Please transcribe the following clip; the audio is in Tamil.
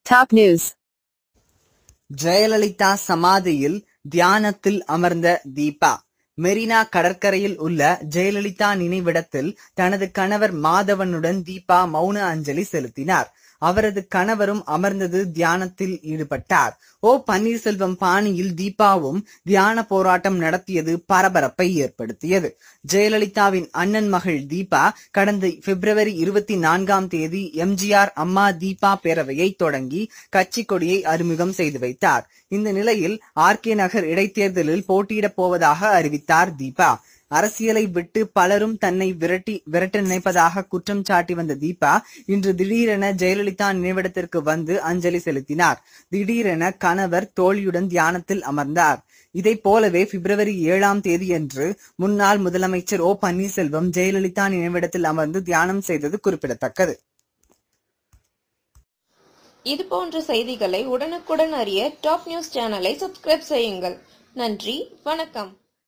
Top news. ஜெயலலிதா சமாதியில் தியானத்தில் அமர்ந்த தீபா மெரினா கடற்கரையில் உள்ள ஜெயலலிதா நினைவிடத்தில் தனது கணவர் மாதவனுடன் தீபா மௌன அஞ்சலி செலுத்தினார் அவரது கணவரும் அமர்ந்தது தியானத்தில் ஈடுபட்டார் ஓ பன்னீர்செல்வம் பாணியில் தீபாவும் தியான போராட்டம் நடத்தியது பரபரப்பை ஏற்படுத்தியது ஜெயலலிதாவின் அண்ணன் மகள் தீபா கடந்த பிப்ரவரி இருபத்தி நான்காம் தேதி எம்ஜிஆர் அம்மா தீபா பேரவையை தொடங்கி கட்சி கொடியை அறிமுகம் செய்து வைத்தார் இந்த நிலையில் ஆர்கே நகர் இடைத்தேர்தலில் போட்டியிடப் போவதாக அறிவித்தார் தீபா அரசியலை விட்டு பலரும் தன்னை விரட்டி விரட்ட நினைப்பதாக குற்றம் சாட்டி வந்த தீபா இன்று திடீரென ஜெயலலிதா நினைவிடத்திற்கு வந்து அஞ்சலி செலுத்தினார் திடீரென கணவர் தோழியுடன் தியானத்தில் அமர்ந்தார் இதைப் போலவே பிப்ரவரி ஏழாம் தேதியன்று முன்னாள் முதலமைச்சர் ஓ பன்னீர்செல்வம் ஜெயலலிதா நினைவிடத்தில் அமர்ந்து தியானம் செய்தது குறிப்பிடத்தக்கது இது போன்ற செய்திகளை உடனுக்குடன் அறிய டாப் நியூஸ் சேனலை சப்ஸ்கிரைப் செய்யுங்கள் நன்றி வணக்கம்